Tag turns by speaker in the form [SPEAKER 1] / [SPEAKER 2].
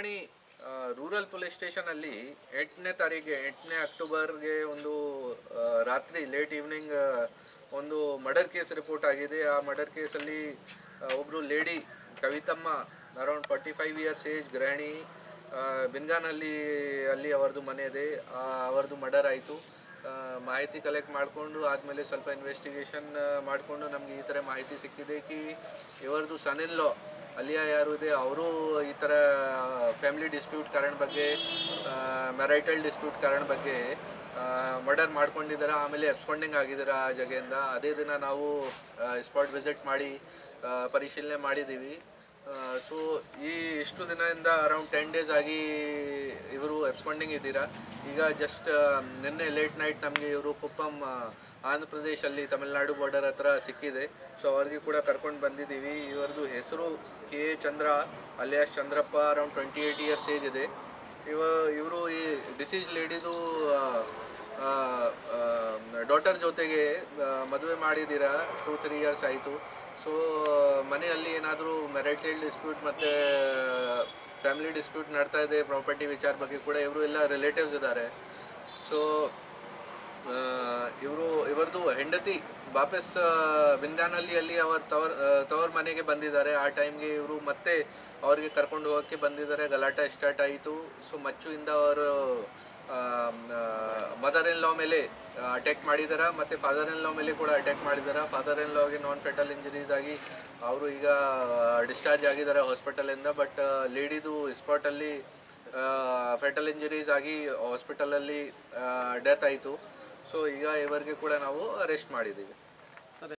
[SPEAKER 1] Chintamani rural police ಸ್ಟೇಷನಲ್ಲಿ ಎಂಟನೇ ತಾರೀಕಿಗೆ ಎಂಟನೇ ಅಕ್ಟೋಬರ್ಗೆ ಒಂದು ಆ, ರಾತ್ರಿ ಲೇಟ್ ಈವ್ನಿಂಗ್ ಒಂದು ಮರ್ಡರ್ ಕೇಸ್ ರಿಪೋರ್ಟ್ ಆಗಿದೆ ಆ ಮರ್ಡರ್ ಕೇಸಲ್ಲಿ ಒಬ್ಬರು lady Kavithamma around forty five years age ಗೃಹಿಣಿ ಆ, ಬಿನ್ಗಾನಲ್ಲಿ ಅಲ್ಲಿ ಅವರದು ಮನೆ ಇದೆ ಆ, ಅವರದು ಮರ್ಡರ್ ಆಯಿತು ಮಾಹಿತಿ ಕಲೆಕ್ಟ್ ಮಾಡಿಕೊಂಡು ಆದಮೇಲೆ ಸ್ವಲ್ಪ ಇನ್ವೆಸ್ಟಿಗೇಷನ್ ಮಾಡಿಕೊಂಡು ನಮಗೆ ಈ ಥರ ಮಾಹಿತಿ ಸಿಕ್ಕಿದೆ ಕಿ ಇವರದು ಸನ್ ಇನ್ ಲಾ ಅಲಿಯ ಯಾರು ಇದೆ ಅವರು ಈ ಥರ ಫ್ಯಾಮಿಲಿ ಡಿಸ್ಪ್ಯೂಟ್ ಕಾರಣ ಬಗ್ಗೆ ಮ್ಯಾರೈಟಲ್ ಡಿಸ್ಪ್ಯೂಟ್ ಕಾರಣ ಬಗ್ಗೆ ಮರ್ಡರ್ ಮಾಡ್ಕೊಂಡಿದ್ದಾರೆ ಆಮೇಲೆ ಎಬ್ಸ್ಕೊಂಡಿಂಗ್ ಆಗಿದ್ದಾರೆ ಆ ಜಾಗೆಯಿಂದ ಅದೇ ದಿನ ನಾವು ಸ್ಪಾಟ್ ವಿಸಿಟ್ ಮಾಡಿ ಆ, ಪರಿಶೀಲನೆ ಮಾಡಿದ್ದೀವಿ ಸೊ ಈ ಇಷ್ಟು ದಿನದಿಂದ ಅರೌಂಡ್ ಟೆನ್ ಡೇಸ್ ಆಗಿ ಇವರು ಎಬ್ಸ್ಕೊಂಡಿಂಗ್ ಇದ್ದೀರಾ ಈಗ ಜಸ್ಟ್ ನಿನ್ನೆ ಲೇಟ್ ನೈಟ್ ನಮಗೆ ಇವರು ಕುಪ್ಪಂ ಆ, ಆಂಧ್ರ ಪ್ರದೇಶಲ್ಲಿ ತಮಿಳ್ನಾಡು ಬಾರ್ಡರ್ ಹತ್ರ ಸಿಕ್ಕಿದೆ ಸೊ ಅವ್ರಿಗೆ ಕೂಡ ಕರ್ಕೊಂಡು ಬಂದಿದ್ದೀವಿ ಇವರದು ಹೆಸರು K A Chandra alias Chandrappa around twenty eight years age ಇದೆ ಇವ ಇವರು ಈ ಡಿಸೀಸ್ ಲೇಡಿದು ಡಾಟರ್ ಜೊತೆಗೆ ಮದುವೆ ಮಾಡಿದ್ದೀರಾ ಟೂ ತ್ರೀ ಇಯರ್ಸ್ ಆಯಿತು ಸೊ ಮನೆಯಲ್ಲಿ ಏನಾದರೂ ಮೆರೈಟಲ್ ಡಿಸ್ಪ್ಯೂಟ್ ಮತ್ತು ಫ್ಯಾಮಿಲಿ ಡಿಸ್ಪ್ಯೂಟ್ ನಡ್ತಾ ಇದೆ ಪ್ರಾಪರ್ಟಿ ವಿಚಾರ ಬಗ್ಗೆ ಕೂಡ ಇವರು ಎಲ್ಲ ರಿಲೇಟಿವ್ಸ್ ಇದ್ದಾರೆ ಸೊ ಇವರು ಇವರದು ಹೆಂಡತಿ ವಾಪಸ್ ಬಿನ್ಗಾನಲ್ಲಿ ಅಲ್ಲಿ ಅವ್ರ ತವರ್ ಆ, ತವರ್ ಮನೆಗೆ ಬಂದಿದ್ದಾರೆ ಆ ಟೈಮ್ಗೆ ಇವರು ಮತ್ತೆ ಅವ್ರಿಗೆ ಕರ್ಕೊಂಡು ಹೋಗೋಕ್ಕೆ ಬಂದಿದ್ದಾರೆ ಗಲಾಟೆ ಸ್ಟಾರ್ಟ್ ಆಯಿತು ಸೊ ಮಚ್ಚುಯಿಂದ ಅವರು ಮದರ್ ಇನ್ ಲಾ ಮೇಲೆ ಅಟ್ಯಾಕ್ ಮಾಡಿದಾರ ಮತ್ತು ಫಾದರ್ ಇನ್ ಲಾ ಮೇಲೆ ಕೂಡ ಅಟ್ಯಾಕ್ ಮಾಡಿದಾರ ಫಾದರ್ ಇನ್ ಲಾಗೆ ನಾನ್ ಫೆಟಲ್ ಇಂಜರೀಸ್ ಆಗಿ ಅವರು ಈಗ ಡಿಸ್ಚಾರ್ಜ್ ಆಗಿದ್ದಾರೆ ಹಾಸ್ಪಿಟಲಿಂದ ಬಟ್ ಲೇಡಿದು ಸ್ಪಾಟಲ್ಲಿ ಫೆಟಲ್ ಇಂಜರೀಸ್ ಆಗಿ ಹಾಸ್ಪಿಟಲಲ್ಲಿ ಡೆತ್ ಆಯಿತು ಸೊ ಈಗ ಇವರಿಗೆ ಕೂಡ ನಾವು ಅರೆಸ್ಟ್ ಮಾಡಿದ್ದೀವಿ